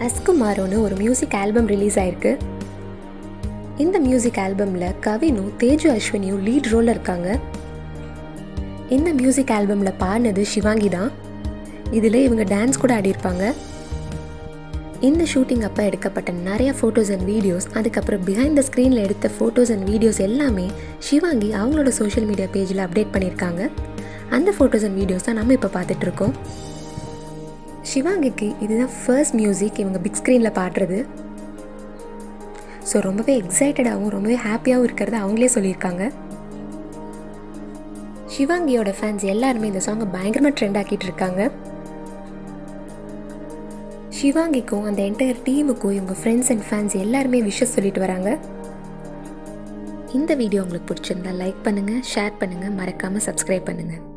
அஸ்குமாரோன்னு ஒரு music album release ஆயிருக்கு இந்த மியூசிக் ஆல்பமில் கவினும் தேஜு அஸ்வினியும் லீட் ரோலில் இருக்காங்க இந்த மியூசிக் ஆல்பமில் பாடினது சிவாங்கி தான் இதில் இவங்க டான்ஸ் கூட ஆடியிருப்பாங்க இந்த ஷூட்டிங் அப்போ எடுக்கப்பட்ட நிறைய ஃபோட்டோஸ் அண்ட் வீடியோஸ் அதுக்கப்புறம் பிஹைண்ட் த ஸ்க்ரீனில் எடுத்த ஃபோட்டோஸ் அண்ட் வீடியோஸ் எல்லாமே சிவாங்கி அவங்களோட சோஷியல் மீடியா பேஜில் அப்டேட் பண்ணியிருக்காங்க அந்த ஃபோட்டோஸ் அண்ட் வீடியோஸ் தான் நம்ம இப்போ பார்த்துட்ருக்கோம் சிவாங்கிக்கு இதுதான் ஃபர்ஸ்ட் மியூசிக் இவங்க பிக் ஸ்க்ரீனில் பாடுறது ஸோ ரொம்பவே எக்ஸைட்டடாகவும் ரொம்பவே ஹாப்பியாகவும் இருக்கிறத அவங்களே சொல்லியிருக்காங்க சிவாங்கியோட ஃபேன்ஸ் எல்லாருமே இந்த சாங்கை பயங்கரமாக ட்ரெண்ட் ஆக்கிட்டு இருக்காங்க சிவாங்கிக்கும் அந்த என்டையர் டீமுக்கும் இவங்க ஃப்ரெண்ட்ஸ் அண்ட் ஃபேன்ஸ் எல்லாருமே விஷஸ் சொல்லிட்டு வராங்க இந்த வீடியோ உங்களுக்கு பிடிச்சிருந்தா லைக் பண்ணுங்கள் ஷேர் பண்ணுங்கள் மறக்காமல் சப்ஸ்கிரைப் பண்ணுங்கள்